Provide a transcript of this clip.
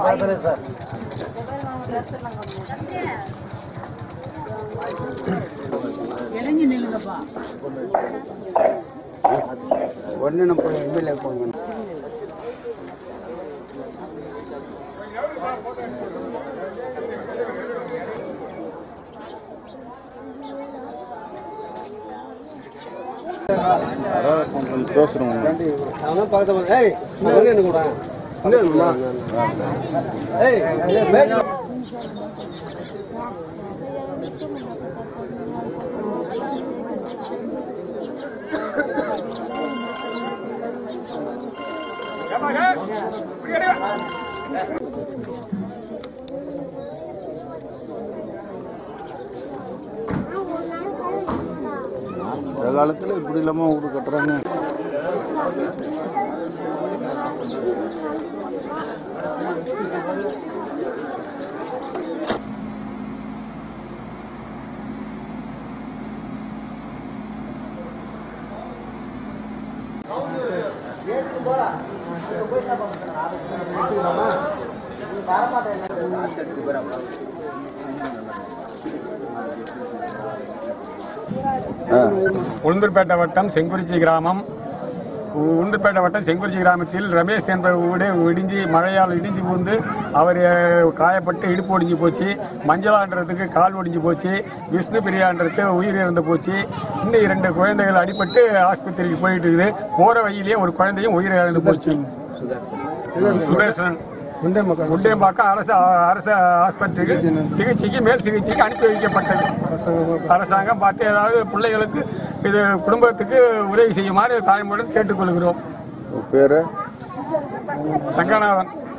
ஒன்று நம்ம எம்எல்ஏ போகணும் அவன் பக்கத்துல ஏய் இன்னும் எனக்கு கூட ஏய் மேட் இந்த காலத்தில் இப்படி இல்லாமல் வீடு கட்டுறாங்க உளுந்தூர்பேட்டை வட்டம் செங்குறிச்சி கிராமம் உளுந்தூர்பேட்டை வட்டம் செங்குறிச்சி கிராமத்தில் ரமேஷ் என்பவர் வீடு இடிஞ்சு மழையால் இடிஞ்சு பூந்து அவர் அஹ், காயப்பட்டு இடுப்பு ஒடிஞ்சு போச்சு மஞ்சளான்றதுக்கு கால் ஒடிஞ்சு போச்சு விஷ்ணு பிரியான்றது உயிர் இறந்து போச்சு இன்னும் இரண்டு குழந்தைகள் அடிபட்டு ஆஸ்பத்திரிக்கு போயிட்டு இருக்குது போகிற வழியிலேயே ஒரு குழந்தையும் உயிர் இழந்து போச்சு சுதர்சனன் முண்டியம்பாக்கம் அரசு அரசு ஆஸ்பத்திரிக்கு சிகிச்சைக்கு மேல் சிகிச்சைக்கு அனுப்பி வைக்கப்பட்டது அரசாங்கம் பார்த்து ஏதாவது பிள்ளைகளுக்கு இது குடும்பத்துக்கு உதவி செய்யுமாறு தாய்மொழியுடன் கேட்டுக்கொள்கிறோம் பேர் ரங்கநாதன்